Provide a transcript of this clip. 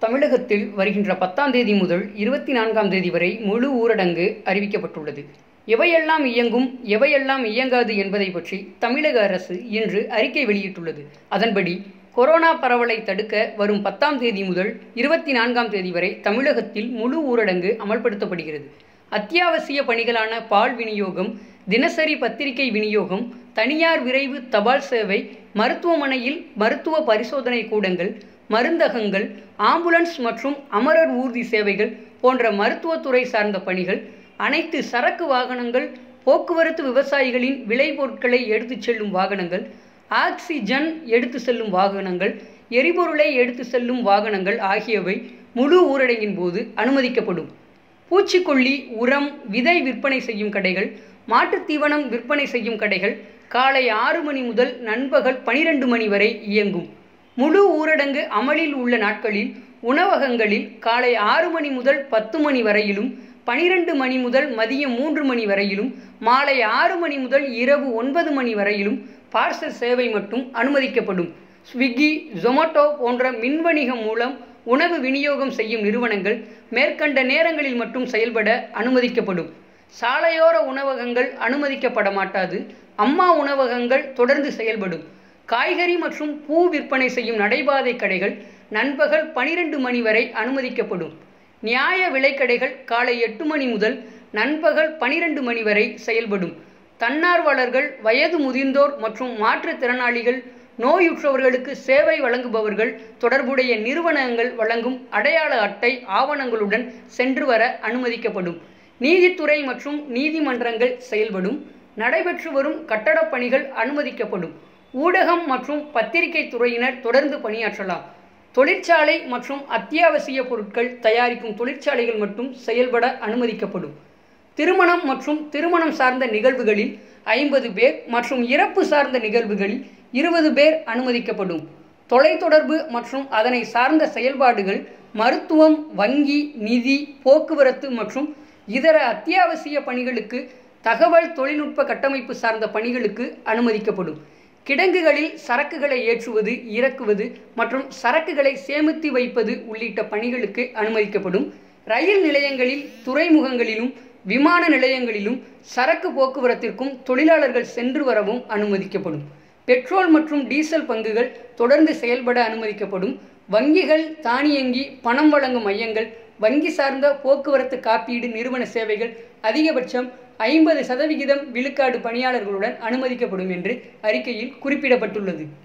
தமிழகத்தில் வருகின்ற பத்தாம் தேதி முதல் இருபத்தி நான்காம் தேதி வரை முழு ஊரடங்கு அறிவிக்கப்பட்டுள்ளது எவையெல்லாம் இயங்கும் எவையெல்லாம் இயங்காது என்பதை பற்றி தமிழக அரசு இன்று அறிக்கை வெளியிட்டுள்ளது அதன்படி கொரோனா பரவலை தடுக்க வரும் பத்தாம் தேதி முதல் இருபத்தி நான்காம் தேதி வரை தமிழகத்தில் முழு ஊரடங்கு அமல்படுத்தப்படுகிறது அத்தியாவசிய பணிகளான பால் விநியோகம் தினசரி பத்திரிகை விநியோகம் தனியார் விரைவு தபால் சேவை மருத்துவமனையில் மருத்துவ பரிசோதனை கூடங்கள் மருந்தகங்கள் ஆம்புலன்ஸ் மற்றும் அமரர் ஊர்தி சேவைகள் போன்ற மருத்துவத்துறை சார்ந்த பணிகள் அனைத்து சரக்கு வாகனங்கள் போக்குவரத்து விவசாயிகளின் விளைபொருட்களை எடுத்துச் செல்லும் வாகனங்கள் ஆக்சிஜன் எடுத்து செல்லும் வாகனங்கள் எரிபொருளை எடுத்து செல்லும் வாகனங்கள் ஆகியவை முழு ஊரடங்கின் போது அனுமதிக்கப்படும் பூச்சிக்கொல்லி உரம் விதை விற்பனை செய்யும் கடைகள் மாட்டுத் தீவனம் விற்பனை செய்யும் கடைகள் காலை ஆறு மணி முதல் நண்பகல் பனிரெண்டு மணி வரை இயங்கும் முழு ஊரடங்கு அமலில் உள்ள நாட்களில் உணவகங்களில் காலை ஆறு மணி முதல் பத்து மணி வரையிலும் பனிரெண்டு மணி முதல் மதியம் மூன்று மணி வரையிலும் மாலை ஆறு மணி முதல் இரவு ஒன்பது மணி வரையிலும் பார்சல் சேவை மட்டும் அனுமதிக்கப்படும் ஸ்விக்கி ஜொமேட்டோ போன்ற மின்வணிகம் மூலம் உணவு விநியோகம் செய்யும் நிறுவனங்கள் மேற்கண்ட நேரங்களில் மட்டும் செயல்பட அனுமதிக்கப்படும் சாலையோர உணவகங்கள் அனுமதிக்கப்பட மாட்டாது அம்மா உணவகங்கள் தொடர்ந்து செயல்படும் காய்கறி மற்றும் பூ விற்பனை செய்யும் நடைபாதை கடைகள் நண்பகல் பனிரெண்டு மணி வரை அனுமதிக்கப்படும் நியாய விலைக்கடைகள் காலை எட்டு மணி முதல் நண்பகல் பனிரெண்டு மணி வரை செயல்படும் தன்னார்வலர்கள் வயது முதிர்ந்தோர் மற்றும் மாற்றுத்திறனாளிகள் நோயுற்றவர்களுக்கு சேவை வழங்குபவர்கள் தொடர்புடைய நிறுவனங்கள் வழங்கும் அடையாள அட்டை ஆவணங்களுடன் சென்று வர அனுமதிக்கப்படும் நீதித்துறை மற்றும் நீதிமன்றங்கள் செயல்படும் நடைபெற்று வரும் கட்டடப் பணிகள் அனுமதிக்கப்படும் ஊடகம் மற்றும் பத்திரிகை துறையினர் தொடர்ந்து பணியாற்றலாம் தொழிற்சாலை மற்றும் அத்தியாவசிய பொருட்கள் தயாரிக்கும் தொழிற்சாலைகள் மட்டும் செயல்பட அனுமதிக்கப்படும் திருமணம் மற்றும் திருமணம் சார்ந்த நிகழ்வுகளில் ஐம்பது பேர் மற்றும் இறப்பு சார்ந்த நிகழ்வுகளில் இருபது பேர் அனுமதிக்கப்படும் தொலைத்தொடர்பு மற்றும் அதனை சார்ந்த செயல்பாடுகள் மருத்துவம் வங்கி நிதி போக்குவரத்து மற்றும் இதர அத்தியாவசிய பணிகளுக்கு தகவல் தொழில்நுட்ப கட்டமைப்பு சார்ந்த பணிகளுக்கு அனுமதிக்கப்படும் கிடங்குகளில் சரக்குகளை ஏற்றுவது இறக்குவது மற்றும் சரக்குகளை சேமித்து வைப்பது உள்ளிட்ட பணிகளுக்கு அனுமதிக்கப்படும் ரயில் நிலையங்களில் துறைமுகங்களிலும் விமான நிலையங்களிலும் சரக்கு போக்குவரத்திற்கும் தொழிலாளர்கள் சென்று வரவும் அனுமதிக்கப்படும் பெட்ரோல் மற்றும் டீசல் பங்குகள் தொடர்ந்து செயல்பட அனுமதிக்கப்படும் வங்கிகள் தானியங்கி பணம் வழங்கும் மையங்கள் வங்கி சார்ந்த போக்குவரத்து காப்பீடு நிறுவன சேவைகள் அதிகபட்சம் ஐம்பது சதவிகிதம் விழுக்காடு பணியாளர்களுடன் அனுமதிக்கப்படும் என்று அறிக்கையில் குறிப்பிடப்பட்டுள்ளது